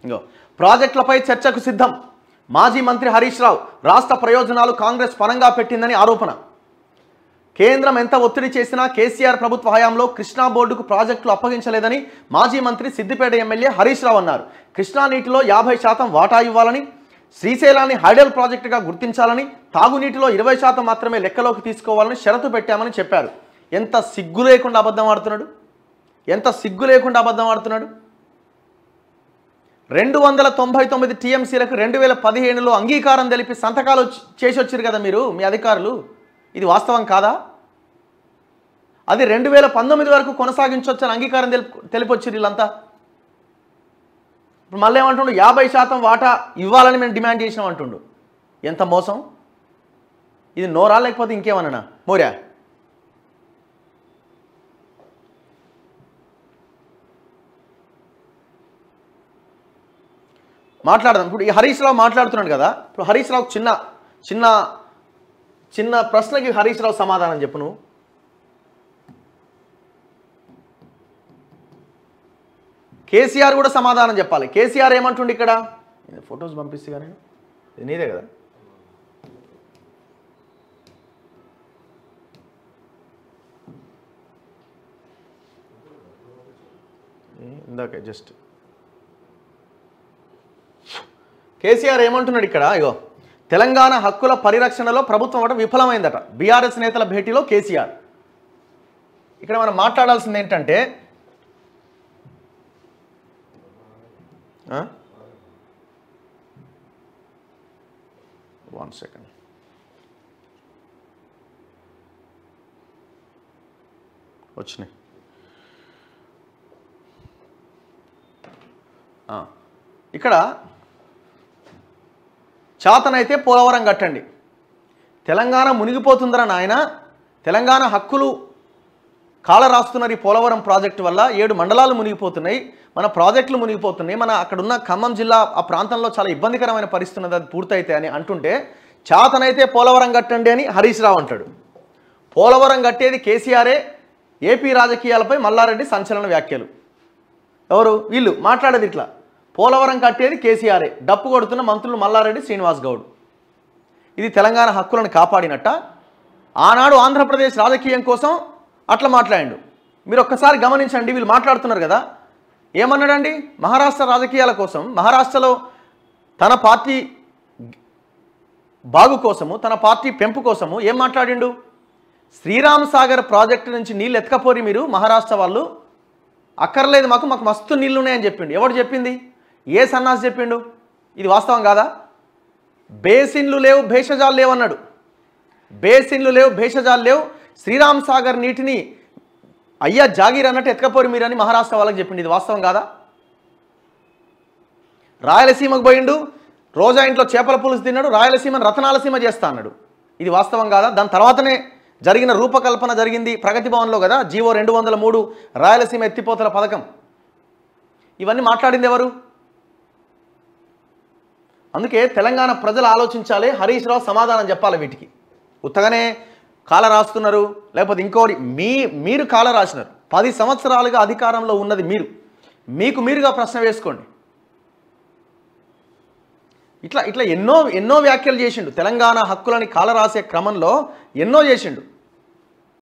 ఇంకో ప్రాజెక్టులపై చర్చకు సిద్ధం మాజీ మంత్రి హరీష్ రావు రాష్ట్ర ప్రయోజనాలు కాంగ్రెస్ పరంగా పెట్టిందని ఆరోపణ కేంద్రం ఎంత ఒత్తిడి చేసినా కేసీఆర్ ప్రభుత్వ హయాంలో కృష్ణా బోర్డుకు ప్రాజెక్టులు అప్పగించలేదని మాజీ మంత్రి సిద్దిపేట ఎమ్మెల్యే హరీష్ రావు అన్నారు కృష్ణా నీటిలో యాభై శాతం వాటా ఇవ్వాలని శ్రీశైలాన్ని హైడల్ ప్రాజెక్టుగా గుర్తించాలని తాగునీటిలో ఇరవై శాతం మాత్రమే లెక్కలోకి తీసుకోవాలని షరతు పెట్టామని చెప్పారు ఎంత సిగ్గు లేకుండా అబద్ధం ఆడుతున్నాడు ఎంత సిగ్గు లేకుండా అబద్ధం ఆడుతున్నాడు రెండు వందల తొంభై తొమ్మిది టీఎంసీలకు రెండు వేల పదిహేనులో అంగీకారం తెలిపి సంతకాలు వచ్చి- చేసి వచ్చారు కదా మీరు మీ అధికారులు ఇది వాస్తవం కాదా అది రెండు వేల పంతొమ్మిది వరకు కొనసాగించవచ్చని అంగీకారం తెలుపు తెలిపొచ్చారు వీళ్ళంతా ఇప్పుడు మళ్ళీ ఏమంటుండు యాభై శాతం వాటా ఇవ్వాలని మేము డిమాండ్ చేసినాం అంటుండు ఎంత మోసం ఇది నోరా లేకపోతే ఇంకేమన్నా మోర్యా మాట్లాడదాం ఇప్పుడు ఈ హరీష్ రావు మాట్లాడుతున్నాడు కదా ఇప్పుడు హరీష్ రావు చిన్న చిన్న చిన్న ప్రశ్నకి హరీష్ రావు సమాధానం చెప్పు నువ్వు కేసీఆర్ కూడా సమాధానం చెప్పాలి కేసీఆర్ ఏమంటుండు ఇక్కడ ఇది ఫొటోస్ పంపిస్తే కానీ ఇది నీదే కదా ఏ, ఇందాకే జస్ట్ కేసీఆర్ ఏమంటున్నాడు ఇక్కడ ఇగో తెలంగాణ హక్కుల పరిరక్షణలో ప్రభుత్వం ఒకటి విఫలమైందట బీఆర్ఎస్ నేతల భేటీలో కేసీఆర్ ఇక్కడ మనం మాట్లాడాల్సింది ఏంటంటే వన్ సెకండ్ వచ్చినాయి ఆ, ఇక్కడ చాతనైతే పోలవరం కట్టండి తెలంగాణ మునిగిపోతుందరా నాయన తెలంగాణ హక్కులు కాల రాస్తున్నారు ఈ పోలవరం ప్రాజెక్టు వల్ల ఏడు మండలాలు మునిగిపోతున్నాయి మన ప్రాజెక్టులు మునిగిపోతున్నాయి మన అక్కడున్న ఖమ్మం జిల్లా ఆ ప్రాంతంలో చాలా ఇబ్బందికరమైన పరిస్థితి ఉన్నది అది పూర్తయితే అని అంటుంటే చాతనైతే పోలవరం కట్టండి అని హరీష్ రావు అంటాడు పోలవరం కట్టేది కేసీఆరే ఏపీ రాజకీయాలపై మల్లారెడ్డి సంచలన వ్యాఖ్యలు ఎవరు వీళ్ళు మాట్లాడేది ఇట్లా పోలవరం కట్టేది కేసీఆరే డప్పు కొడుతున్న మంత్రులు మల్లారెడ్డి శ్రీనివాస్ గౌడ్ ఇది తెలంగాణ హక్కులను కాపాడినట్ట ఆనాడు ఆంధ్రప్రదేశ్ రాజకీయం కోసం అట్లా మాట్లాడిండు మీరు ఒక్కసారి గమనించండి వీళ్ళు మాట్లాడుతున్నారు కదా ఏమన్నాడండి మహారాష్ట్ర రాజకీయాల కోసం మహారాష్ట్రలో తన పార్టీ బాగు కోసము తన పార్టీ పెంపు కోసము ఏం మాట్లాడిండు శ్రీరామ్ సాగర్ ప్రాజెక్టు నుంచి నీళ్ళు ఎత్తుకపోరి మీరు మహారాష్ట్ర వాళ్ళు అక్కర్లేదు మాకు మాకు మస్తు నీళ్ళు ఉన్నాయని చెప్పిండు ఎవడు చెప్పింది ఏ సన్నాసి చెప్పిండు ఇది వాస్తవం కాదా బేసిన్లు లేవు భేషజాలు లేవు అన్నాడు బేసిన్లు లేవు భేషజాలు లేవు శ్రీరామ్ సాగర్ నీటిని అయ్యా జాగీర్ అన్నట్టు ఎత్తుకపోరు మీరని మహారాష్ట్ర వాళ్ళకి చెప్పిండు ఇది వాస్తవం కాదా రాయలసీమకు పోయిండు రోజా ఇంట్లో చేపల పులుసు తిన్నాడు రాయలసీమను రతనాలసీమ చేస్తా అన్నాడు ఇది వాస్తవం కాదా దాని తర్వాతనే జరిగిన రూపకల్పన జరిగింది ప్రగతి భవన్లో కదా జీవో రెండు వందల మూడు రాయలసీమ ఎత్తిపోతల పథకం ఇవన్నీ మాట్లాడింది ఎవరు అందుకే తెలంగాణ ప్రజలు ఆలోచించాలి హరీష్ రావు సమాధానం చెప్పాలి వీటికి ఉత్తగానే కాల రాస్తున్నారు లేకపోతే ఇంకోటి మీ మీరు కాల రాసినారు పది సంవత్సరాలుగా అధికారంలో ఉన్నది మీరు మీకు మీరుగా ప్రశ్న వేసుకోండి ఇట్లా ఇట్లా ఎన్నో ఎన్నో వ్యాఖ్యలు చేసిండు తెలంగాణ హక్కులని కాల రాసే క్రమంలో ఎన్నో చేసిండు